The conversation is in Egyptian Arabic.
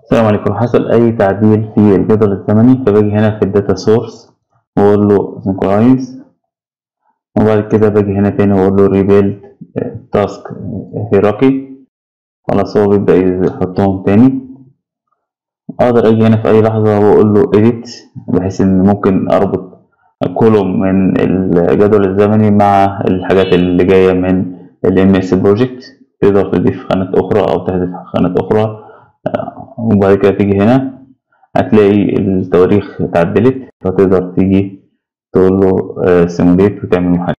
السلام عليكم حصل اي تعديل في الجدول الزمني فباجي هنا في الداتا سورس واقول له سنكرايز وبعد كده باجي هنا تاني واقول له ريبيلد تاسك هيراركي خلاص هو بيبدأ يحطهم تاني اقدر اجي هنا في اي لحظة واقول له edit بحيث ان ممكن اربط كولوم من الجدول الزمني مع الحاجات اللي جاية من ال MS project تقدر تضيف خانات اخرى او تحذف خانات اخرى وبعد كده تيجي هنا هتلاقي التواريخ اتعدلت فتقدر تيجي تقول له سيموليت وتعمل محاكاة